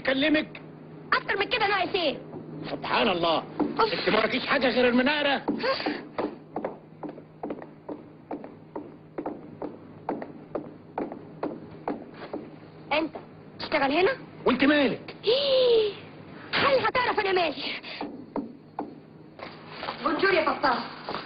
يكلمك اكتر من كده ناقص ايه سبحان الله انت ما وراكيش حاجه غير المناره انت تشتغل هنا وانت مالك إيه، هل هتعرف انا ماشي بونجور يا بابا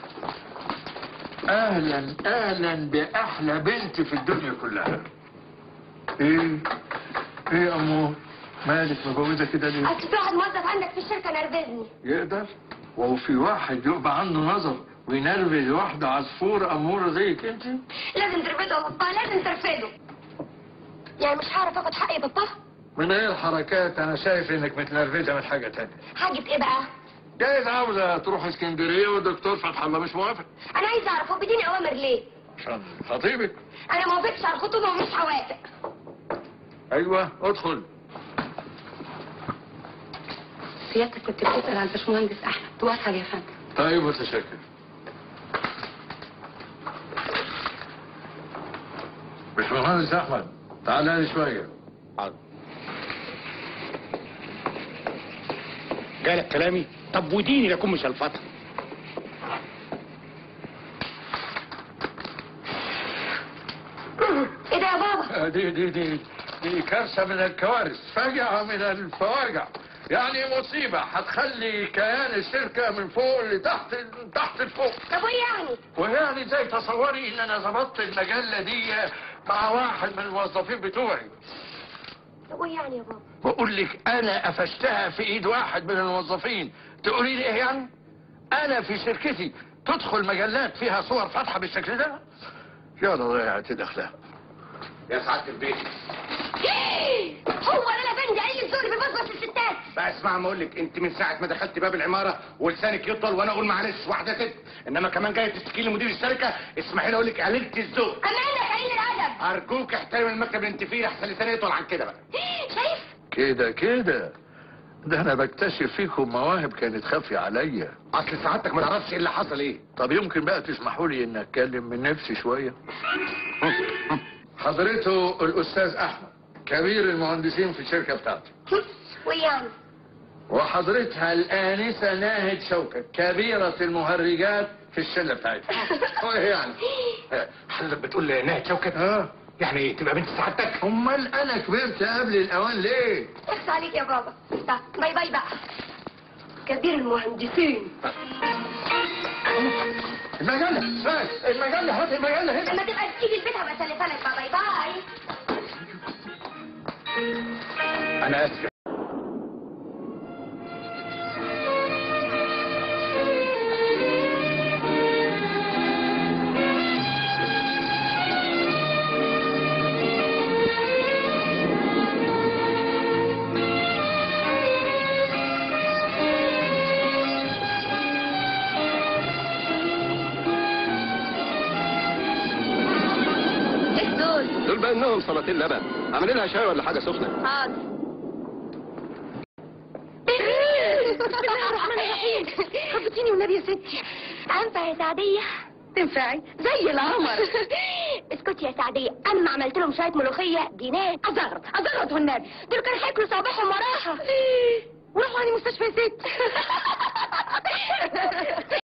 اهلا اهلا باحلى بنت في الدنيا كلها ايه ايه يا امور مالك مجوزه كده ليه اصل في واحد موظف عندك في الشركه نرفزني يقدر وهو في واحد يبقى عنده نظر وينرفز واحده عصفوره اموره زيك انت لازم ترفضه يا بابا لازم ترفضه يعني مش هعرف اخد حقي يا بابا من ايه الحركات انا شايف انك متنرفزه من حاجه تانية حاجه ايه بقى جايز عاوزه تروح اسكندريه والدكتور فتح الله مش موافق انا عايز اعرف هو بيديني اوامر ليه عشان خطيبك انا ما وافقتش على الخطوبه ومش هوافق ايوه ادخل سيادتك كنت بتسأل عن باشمهندس أحمد توصل يا فندم طيب متشكر باشمهندس احمد تعال لي شويه جالك كلامي طب وديني لكم مش الفتره ايه ده يا بابا دي دي دي دي كارثه من الكوارث فجعه من الفواجع يعني مصيبه هتخلي كيان الشركه من فوق لتحت تحت لفوق طب وايه يعني ويعني زي تصوري ان انا ظبطت المجله دي مع واحد من الموظفين بتوعي طب وايه يعني يا بابا بقول لك انا قفشتها في ايد واحد من الموظفين تقولي لي ايه يعني انا في شركتي تدخل مجلات فيها صور فاتحه بالشكل ده يا ضيعت دخلها يا سعاده البيت هو ده الافندي اي الزول بيبصبص الستات بقى اسمع ما اقول لك انت من ساعه ما دخلت باب العماره ولسانك يطول وانا اقول معلش واحده ست انما كمان جايه تشتكي لي مدير الشركه اسمحي لي اقول لك قليله الذوق اما انك قليل الادب ارجوك احترم المكتب اللي انت فيه احسن لساني يطول عن كده بقى شايف كده كده ده انا بكتشف فيكم مواهب كانت خافيه عليا اصل سعادتك ما تعرفش ايه اللي حصل ايه طب يمكن بقى تسمحوا لي ان اتكلم من نفسي شويه حضرته الاستاذ احمد كبير المهندسين في الشركه بتاعتي وايه يعني وحضرتها الآنسة ناهد شوكت كبيرة المهرجات في الشلة بتاعتها هو إيه يعني حضرتك بتقول ناهد شوكت ها يعني ايه تبقى بنت سعادتك امال انا كبرت قبل الاوان ليه اخس عليك يا بابا طب باي باي بقى كبير المهندسين المجلة بس المجلة هات المجلة هنا لما تبقى تيجي البيت هبقى اسلفها لك بقى باي باي انا اسف ايه دول دول بقى انهم سلاطين لبن عاملين لها شاي ولا حاجه سخنه حاضر بسم الله الرحمن الرحيم خفتيني والنبي يا ستي انفع يا سعدية تنفعي زي القمر اسكتي يا سعدية انا ما عملت لهم شوية ملوخية جنان أزغرط أزغرط والنبي دول كانوا هياكلوا صباحهم وراها وراحوا عني مستشفى يا ست